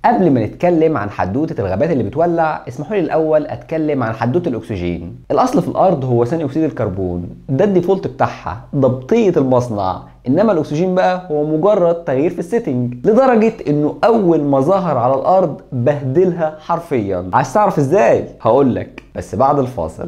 قبل ما نتكلم عن حدوته الغابات اللي بتولع اسمحوا لي الاول اتكلم عن حدوته الاكسجين الاصل في الارض هو ثاني اكسيد الكربون ده الديفولت بتاعها ضبطيه المصنع انما الاكسجين بقى هو مجرد تغيير في السيتنج لدرجه انه اول ما ظهر على الارض بهدلها حرفيا عايز تعرف ازاي هقول لك بس بعد الفاصل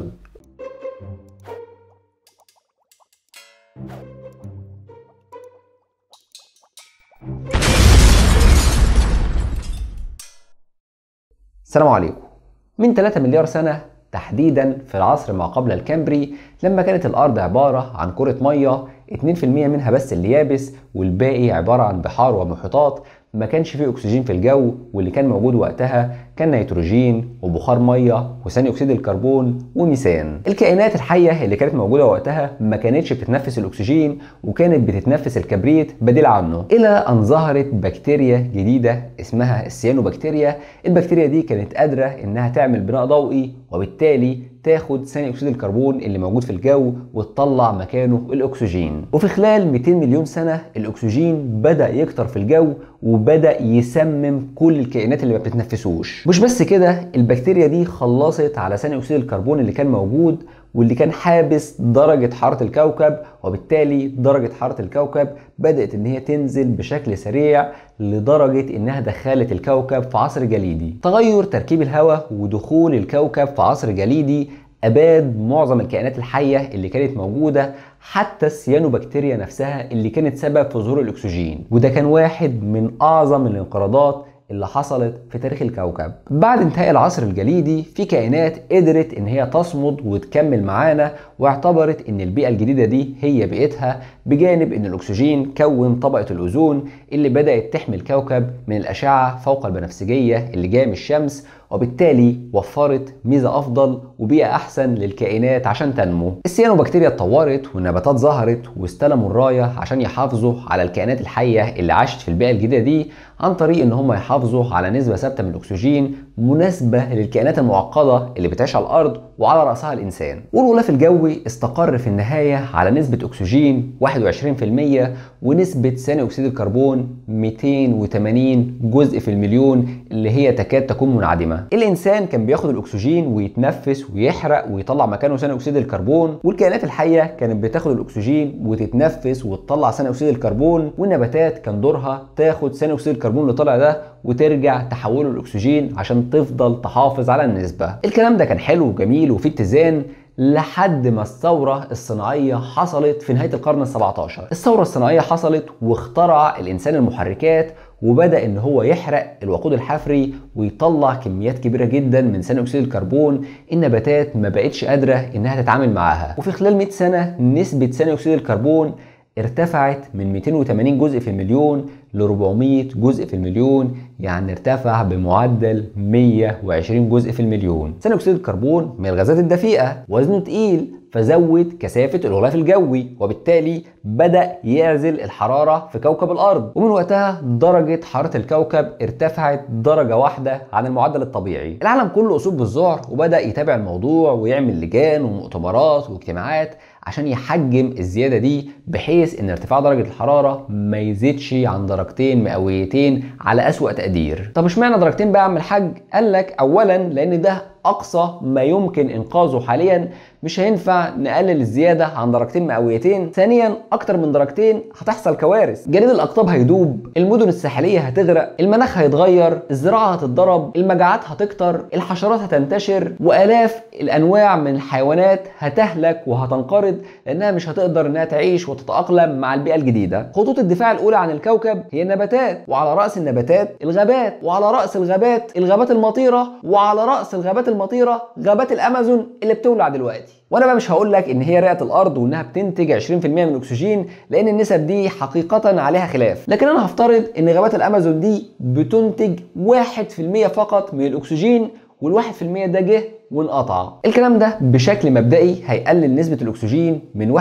السلام عليكم من 3 مليار سنة تحديدا في العصر ما قبل الكامبري لما كانت الأرض عبارة عن كرة مية 2% منها بس اللي يابس والباقي عبارة عن بحار ومحيطات ما كانش فيه اكسجين في الجو واللي كان موجود وقتها كان نيتروجين وبخار ميه وثاني اكسيد الكربون وميثان الكائنات الحيه اللي كانت موجوده وقتها ما كانتش بتتنفس الاكسجين وكانت بتتنفس الكبريت بديل عنه الى ان ظهرت بكتيريا جديده اسمها السيانوبكتيريا البكتيريا دي كانت قادره انها تعمل بناء ضوئي وبالتالي تاخد ثاني اكسيد الكربون اللي موجود في الجو وتطلع مكانه الاكسجين وفي خلال 200 مليون سنه الاكسجين بدا يكتر في الجو وبدا يسمم كل الكائنات اللي ما بتتنفسوش مش بس كده البكتيريا دي خلصت على ثاني اكسيد الكربون اللي كان موجود واللي كان حابس درجة حرارة الكوكب وبالتالي درجة حرارة الكوكب بدأت ان هي تنزل بشكل سريع لدرجة انها دخلت الكوكب في عصر جليدي تغير تركيب الهواء ودخول الكوكب في عصر جليدي اباد معظم الكائنات الحيه اللي كانت موجوده حتى السيانوبكتيريا نفسها اللي كانت سبب في ظهور الاكسجين وده كان واحد من اعظم الانقراضات اللي حصلت في تاريخ الكوكب بعد انتهاء العصر الجليدي في كائنات قدرت ان هي تصمد وتكمل معانا واعتبرت ان البيئه الجديده دي هي بيئتها بجانب ان الاكسجين كون طبقه الاوزون اللي بدات تحمي الكوكب من الاشعه فوق البنفسجيه اللي جايه من الشمس وبالتالي وفرت ميزه افضل وبيئه احسن للكائنات عشان تنمو. السيانوبكتيريا اتطورت والنباتات ظهرت واستلموا الرايه عشان يحافظوا على الكائنات الحيه اللي عاشت في البيئه الجديده دي عن طريق ان هم يحافظوا على نسبه ثابته من الاكسجين مناسبه للكائنات المعقده اللي بتعيش على الارض وعلى راسها الانسان. والغلاف الجوي استقر في النهايه على نسبه اكسجين 21% ونسبه ثاني اكسيد الكربون 280 جزء في المليون اللي هي تكاد تكون منعدمه. الانسان كان بياخد الاكسجين ويتنفس ويحرق ويطلع مكانه ثاني اكسيد الكربون والكائنات الحيه كانت بتاخد الاكسجين وتتنفس وتطلع ثاني اكسيد الكربون والنباتات كان دورها تاخد ثاني اكسيد الكربون اللي طالع ده وترجع تحوله لاكسجين عشان تفضل تحافظ على النسبه الكلام ده كان حلو وجميل وفيه اتزان لحد ما الثورة الصناعية حصلت في نهاية القرن ال17 الثورة الصناعية حصلت واخترع الإنسان المحركات وبدا ان هو يحرق الوقود الحفري ويطلع كميات كبيره جدا من ثاني اكسيد الكربون النباتات ما بقتش قادره انها تتعامل معاها وفي خلال 100 سنه نسبه ثاني اكسيد الكربون ارتفعت من 280 جزء في المليون ل 400 جزء في المليون يعني ارتفع بمعدل 120 جزء في المليون ثاني اكسيد الكربون من الغازات الدفيئه وزنه تقيل فزود كثافة الغلاف الجوي وبالتالي بدأ يعزل الحرارة في كوكب الأرض ومن وقتها درجة حرارة الكوكب ارتفعت درجة واحدة عن المعدل الطبيعي العالم كله أصيب بالذعر وبدأ يتابع الموضوع ويعمل لجان ومؤتمرات واجتماعات عشان يحجم الزيادة دي بحيث ان ارتفاع درجة الحرارة ما يزيدش عن درجتين مئويتين على أسوأ تقدير طب اشمعنى درجتين بقى يا عم الحاج قال لك اولا لان ده اقصى ما يمكن انقاذه حاليا مش هينفع نقلل الزياده عن درجتين مئويتين ثانيا اكتر من درجتين هتحصل كوارث جليد الاقطاب هيدوب المدن الساحليه هتغرق المناخ هيتغير الزراعه هتتضرب المجاعات هتكتر الحشرات هتنتشر والاف الانواع من الحيوانات هتهلك وهتنقرض لانها مش هتقدر انها تعيش وتتاقلم مع البيئه الجديده خطوط الدفاع الاولى عن الكوكب هي النباتات وعلى راس النباتات الغابات وعلى راس الغابات الغابات المطيره وعلى راس الغابات المطيره غابات الامازون اللي بتولع دلوقتي وانا بقى مش هقول لك ان هي رئه الارض وانها بتنتج 20% من الاكسجين لان النسب دي حقيقه عليها خلاف لكن انا هفترض ان غابات الامازون دي بتنتج 1% فقط من الاكسجين والواحد في المية ده جه وانقطع الكلام ده بشكل مبدئي هيقلل نسبة الأكسجين من 21%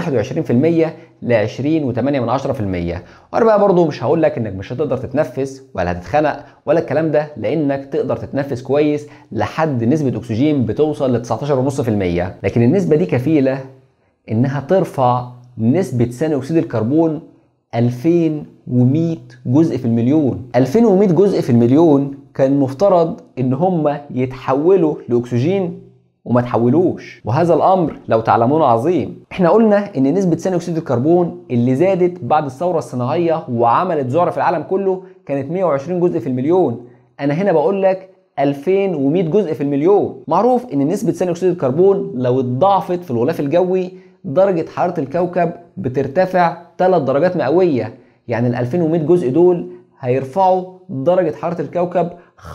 ل 20.8 من 10% وأنا بقى برضو مش هقول لك إنك مش هتقدر تتنفس ولا هتتخنق ولا الكلام ده لأنك تقدر تتنفس كويس لحد نسبة أكسجين بتوصل ل 19.5% لكن النسبة دي كفيلة إنها ترفع نسبة ثاني أكسيد الكربون 2100 جزء في المليون 2100 جزء في المليون كان مفترض ان هم يتحولوا لاكسجين وما تحولوش وهذا الامر لو تعلمون عظيم احنا قلنا ان نسبه ثاني اكسيد الكربون اللي زادت بعد الثوره الصناعيه وعملت ذعر في العالم كله كانت 120 جزء في المليون انا هنا بقول لك 2100 جزء في المليون معروف ان نسبه ثاني اكسيد الكربون لو اتضاعفت في الغلاف الجوي درجه حراره الكوكب بترتفع 3 درجات مئويه يعني ال 2100 جزء دول هيرفعوا درجة حرارة الكوكب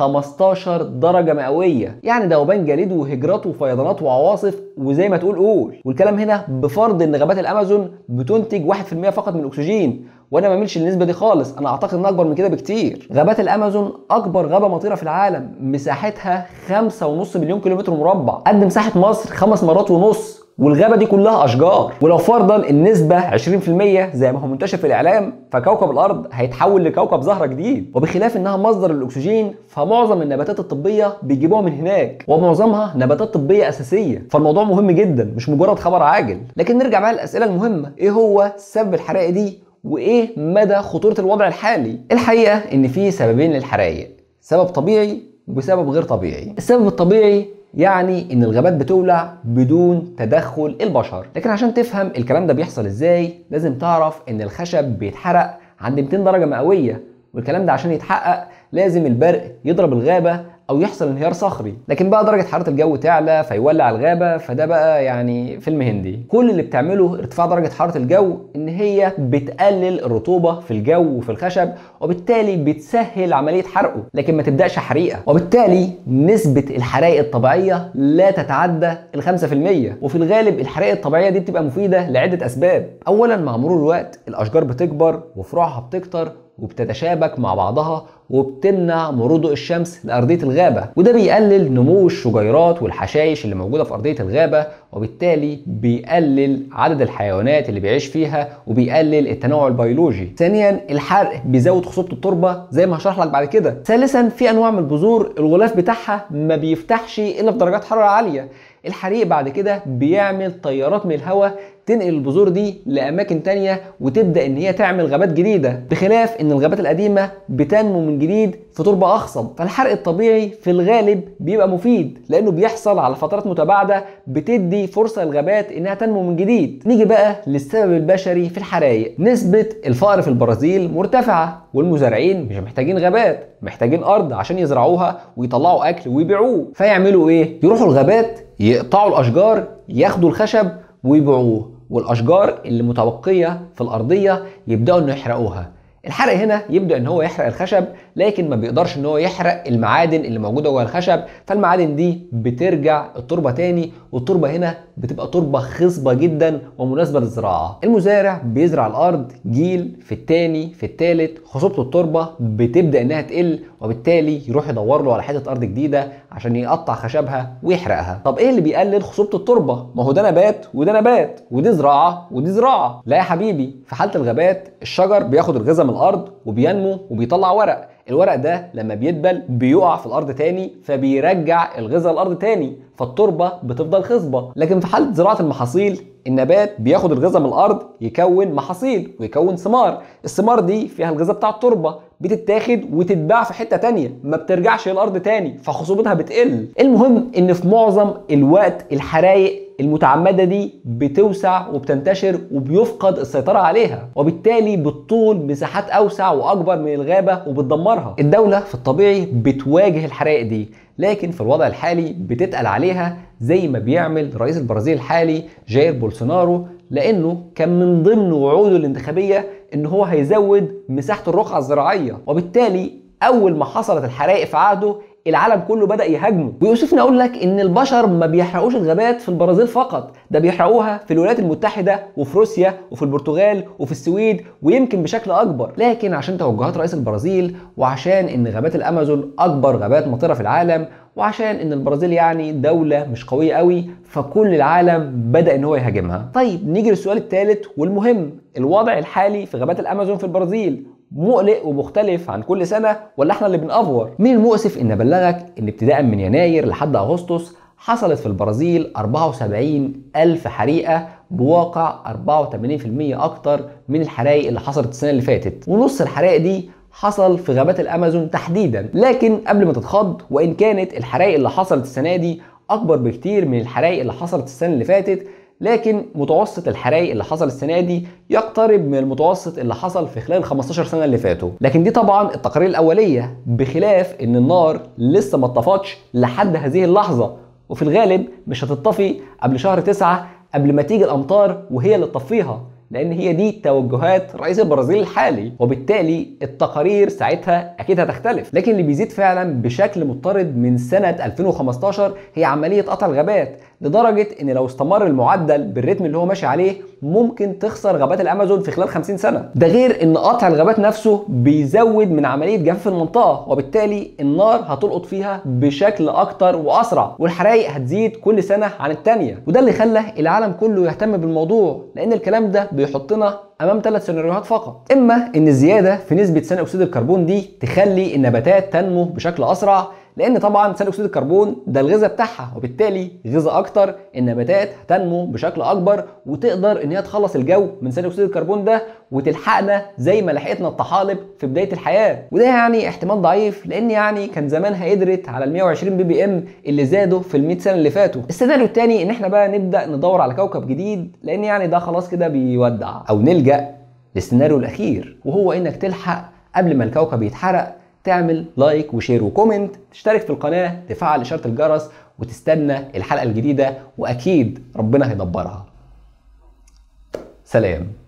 15 درجة مئوية يعني ذوبان جليد وهجرات وفيضانات وعواصف وزي ما تقول قول والكلام هنا بفرض ان غابات الامازون بتنتج 1% فقط من الاكسجين وانا ما اعملش النسبه دي خالص انا اعتقد انها اكبر من كده بكتير غابات الامازون اكبر غابه مطيره في العالم مساحتها 5.5 مليون كيلومتر مربع قد مساحه مصر خمس مرات ونص والغابه دي كلها اشجار ولو فرضا النسبه 20% زي ما هو منتشر في الاعلام فكوكب الارض هيتحول لكوكب زهره جديد وبخلاف انها مصدر الاكسجين فمعظم النباتات الطبيه بيجيبوها من هناك ومعظمها نباتات طبيه اساسيه فالموضوع مهم جدا مش مجرد خبر عاجل لكن نرجع بقى للاسئله المهمه ايه هو سبب الحرائق دي وايه مدى خطوره الوضع الحالي الحقيقه ان في سببين للحرائق سبب طبيعي وسبب غير طبيعي السبب الطبيعي يعني ان الغابات بتولع بدون تدخل البشر لكن عشان تفهم الكلام ده بيحصل ازاي لازم تعرف ان الخشب بيتحرق عند 200 درجه مئويه والكلام ده عشان يتحقق لازم البرق يضرب الغابه او يحصل انهيار صخري لكن بقى درجه حراره الجو تعلى فيولع الغابه فده بقى يعني فيلم هندي كل اللي بتعمله ارتفاع درجه حراره الجو ان هي بتقلل الرطوبه في الجو وفي الخشب وبالتالي بتسهل عمليه حرقه لكن ما تبداش حريقه وبالتالي نسبه الحرائق الطبيعيه لا تتعدى ال 5% وفي الغالب الحرائق الطبيعيه دي بتبقى مفيده لعده اسباب اولا مع مرور الوقت الاشجار بتكبر وفروعها بتكتر وبتتشابك مع بعضها وبتمنع مرور ضوء الشمس لأرضية الغابة وده بيقلل نمو الشجيرات والحشائش اللي موجودة في أرضية الغابة وبالتالي بيقلل عدد الحيوانات اللي بيعيش فيها وبيقلل التنوع البيولوجي ثانيا الحرق بيزود خصوبة التربة زي ما هشرح لك بعد كده ثالثا في أنواع من البذور الغلاف بتاعها ما بيفتحش إلا في درجات حرارة عالية الحريق بعد كده بيعمل تيارات من الهواء تنقل البذور دي لاماكن تانية وتبدا ان هي تعمل غابات جديده بخلاف ان الغابات القديمه بتنمو من جديد في تربه اخصب فالحرق الطبيعي في الغالب بيبقى مفيد لانه بيحصل على فترات متباعده بتدي فرصه للغابات انها تنمو من جديد نيجي بقى للسبب البشري في الحرائق نسبه الفقر في البرازيل مرتفعه والمزارعين مش محتاجين غابات محتاجين ارض عشان يزرعوها ويطلعوا اكل ويبيعوه فيعملوا ايه يروحوا الغابات يقطعوا الاشجار ياخدوا الخشب ويبيعوه والاشجار اللي متبقيه في الارضيه يبداوا انه يحرقوها الحرق هنا يبدا ان هو يحرق الخشب لكن ما بيقدرش ان هو يحرق المعادن اللي موجوده جوه الخشب فالمعادن دي بترجع التربه تاني والتربه هنا بتبقى تربه خصبه جدا ومناسبه للزراعه المزارع بيزرع الارض جيل في التاني في التالت خصوبه التربه بتبدا انها تقل وبالتالي يروح يدور له على حته ارض جديده عشان يقطع خشبها ويحرقها طب ايه اللي بيقلل خصوبه التربه ما هو ده نبات وده نبات ودي زراعه ودي زراعه لا يا حبيبي في حاله الغابات الشجر بياخد الغذاء من الارض وبينمو وبيطلع ورق الورق ده لما بيدبل بيقع في الارض تاني فبيرجع الغذاء الارض تاني فالتربه بتفضل خصبه لكن في حاله زراعه المحاصيل النبات بياخد الغذاء من الارض يكون محاصيل ويكون ثمار الثمار دي فيها الغذاء بتاع التربه بتتاخد وتتباع في حته تانية ما بترجعش للارض تاني فخصوبتها بتقل المهم ان في معظم الوقت الحرايق المتعمدة دي بتوسع وبتنتشر وبيفقد السيطرة عليها وبالتالي بتطول مساحات أوسع وأكبر من الغابة وبتدمرها الدولة في الطبيعي بتواجه الحرائق دي لكن في الوضع الحالي بتتقل عليها زي ما بيعمل رئيس البرازيل الحالي جاير بولسونارو لانه كان من ضمن وعوده الانتخابيه ان هو هيزود مساحه الرقعه الزراعيه وبالتالي اول ما حصلت الحرائق في عهده العالم كله بدا يهاجمه ويوسفني اقول لك ان البشر ما بيحرقوش الغابات في البرازيل فقط ده بيحرقوها في الولايات المتحده وفي روسيا وفي البرتغال وفي السويد ويمكن بشكل اكبر لكن عشان توجهات رئيس البرازيل وعشان ان غابات الامازون اكبر غابات مطيره في العالم وعشان ان البرازيل يعني دوله مش قويه قوي فكل العالم بدا ان هو يهاجمها طيب نيجي للسؤال الثالث والمهم الوضع الحالي في غابات الامازون في البرازيل مقلق ومختلف عن كل سنة ولا احنا اللي بنأفور؟ من المؤسف ان ابلغك ان ابتداء من يناير لحد اغسطس حصلت في البرازيل 74 ألف حريقة بواقع 84% اكتر من الحرائق اللي حصلت السنه اللي فاتت ونص الحرائق دي حصل في غابات الامازون تحديدا لكن قبل ما تتخض وان كانت الحرائق اللي حصلت السنه دي اكبر بكتير من الحرائق اللي حصلت السنه اللي فاتت لكن متوسط الحرائق اللي حصل السنه دي يقترب من المتوسط اللي حصل في خلال 15 سنه اللي فاتوا لكن دي طبعا التقارير الاوليه بخلاف ان النار لسه ما اتطفتش لحد هذه اللحظه وفي الغالب مش هتطفي قبل شهر تسعة قبل ما تيجي الامطار وهي اللي تطفيها لان هي دي توجهات رئيس البرازيل الحالي وبالتالي التقارير ساعتها اكيد هتختلف لكن اللي بيزيد فعلا بشكل مضطرد من سنه 2015 هي عمليه قطع الغابات لدرجه ان لو استمر المعدل بالريتم اللي هو ماشي عليه ممكن تخسر غابات الامازون في خلال 50 سنه ده غير ان قطع الغابات نفسه بيزود من عمليه جفاف المنطقه وبالتالي النار هتلقط فيها بشكل اكتر واسرع والحرائق هتزيد كل سنه عن الثانيه وده اللي خلى العالم كله يهتم بالموضوع لان الكلام ده بيحطنا امام ثلاث سيناريوهات فقط اما ان الزياده في نسبه ثاني اكسيد الكربون دي تخلي النباتات تنمو بشكل اسرع لان طبعا ثاني اكسيد الكربون ده الغذاء بتاعها وبالتالي غذاء اكتر النباتات هتنمو بشكل اكبر وتقدر ان هي تخلص الجو من ثاني اكسيد الكربون ده وتلحقنا زي ما لحقتنا الطحالب في بدايه الحياه وده يعني احتمال ضعيف لان يعني كان زمانها قدرت على ال 120 بي بي ام اللي زادوا في ال 100 سنه اللي فاتوا السيناريو الثاني ان احنا بقى نبدا ندور على كوكب جديد لان يعني ده خلاص كده بيودع او نلجا للسيناريو الاخير وهو انك تلحق قبل ما الكوكب يتحرق تعمل لايك وشير وكومنت تشترك في القناة تفعل إشارة الجرس وتستنى الحلقة الجديدة وأكيد ربنا هيدبرها سلام